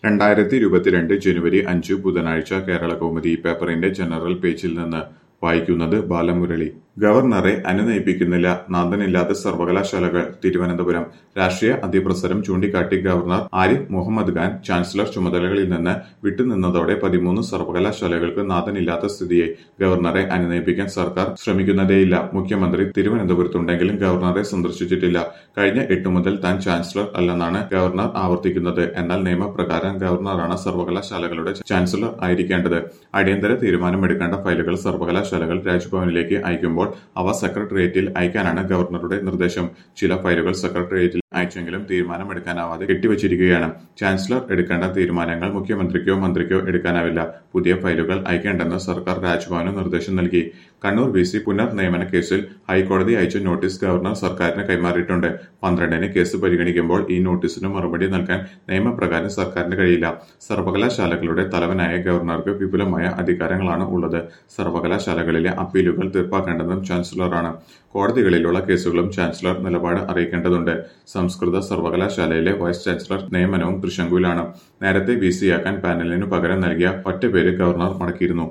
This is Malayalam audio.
രണ്ടായിരത്തി ഇരുപത്തിരണ്ട് ജനുവരി അഞ്ച് ബുധനാഴ്ച കേരള കൗമുദി പേപ്പറിന്റെ ജനറൽ പേജിൽ നിന്ന് വായിക്കുന്നത് ബാലമുരളി ഗവർണറെ അനുനയിപ്പിക്കുന്നില്ല നാഥനില്ലാത്ത സർവകലാശാലകൾ തിരുവനന്തപുരം രാഷ്ട്രീയ അതിപ്രസരം ചൂണ്ടിക്കാട്ടി ഗവർണർ ആരിഫ് മുഹമ്മദ് ഖാൻ ചാൻസലർ ചുമതലകളിൽ നിന്ന് വിട്ടുനിന്നതോടെ പതിമൂന്ന് സർവകലാശാലകൾക്ക് നാഥനില്ലാത്ത സ്ഥിതിയായി ഗവർണറെ അനുനയിപ്പിക്കാൻ സർക്കാർ ശ്രമിക്കുന്നതേയില്ല മുഖ്യമന്ത്രി തിരുവനന്തപുരത്തുണ്ടെങ്കിലും ഗവർണറെ സന്ദർശിച്ചിട്ടില്ല കഴിഞ്ഞ എട്ട് മുതൽ താൻ ചാൻസലർ അല്ലെന്നാണ് ഗവർണർ ആവർത്തിക്കുന്നത് എന്നാൽ നിയമപ്രകാരം ഗവർണറാണ് സർവകലാശാലകളുടെ ചാൻസലർ ആയിരിക്കേണ്ടത് അടിയന്തര തീരുമാനമെടുക്കേണ്ട ഫയലുകൾ സർവകലാശാലകൾ രാജ്ഭവനിലേക്ക് അയക്കുമ്പോൾ അവ സെക്രട്ടേറിയറ്റിൽ അയക്കാനാണ് ഗവർണറുടെ നിർദ്ദേശം ചില ഫയലുകൾ സെക്രട്ടേറിയറ്റിൽ അയച്ചെങ്കിലും തീരുമാനമെടുക്കാനാവാതെ കെട്ടിവച്ചിരിക്കുകയാണ് ചാൻസലർ എടുക്കേണ്ട തീരുമാനങ്ങൾ മുഖ്യമന്ത്രിക്കോ മന്ത്രിക്കോ എടുക്കാനാവില്ല പുതിയ ഫയലുകൾ അയക്കേണ്ടെന്ന് സർക്കാർ രാജ്ഭവന് നിർദ്ദേശം നൽകി കണ്ണൂർ വി സി പുനർനിയമന കേസിൽ ഹൈക്കോടതി അയച്ച നോട്ടീസ് ഗവർണർ സർക്കാരിന് കൈമാറിയിട്ടുണ്ട് പന്ത്രണ്ടിന് കേസ് പരിഗണിക്കുമ്പോൾ ഈ നോട്ടീസിന് മറുപടി നൽകാൻ നിയമപ്രകാരം സർക്കാരിന് കഴിയില്ല സർവകലാശാലകളുടെ തലവനായ ഗവർണർക്ക് വിപുലമായ അധികാരങ്ങളാണ് ഉള്ളത് സർവകലാശാലകളിലെ അപ്പീലുകൾ തീർപ്പാക്കേണ്ടതും ചാൻസലറാണ് കോടതികളിലുള്ള കേസുകളും ചാൻസലർ നിലപാട് അറിയിക്കേണ്ടതുണ്ട് സംസ്കൃത സർവകലാശാലയിലെ വൈസ് ചാൻസലർ നിയമനവും തൃശങ്കുവിലാണ് നേരത്തെ വി സിയാക്കാൻ പാനലിനു പകരം നൽകിയ ഒറ്റ പേര് ഗവർണർ മടക്കിയിരുന്നു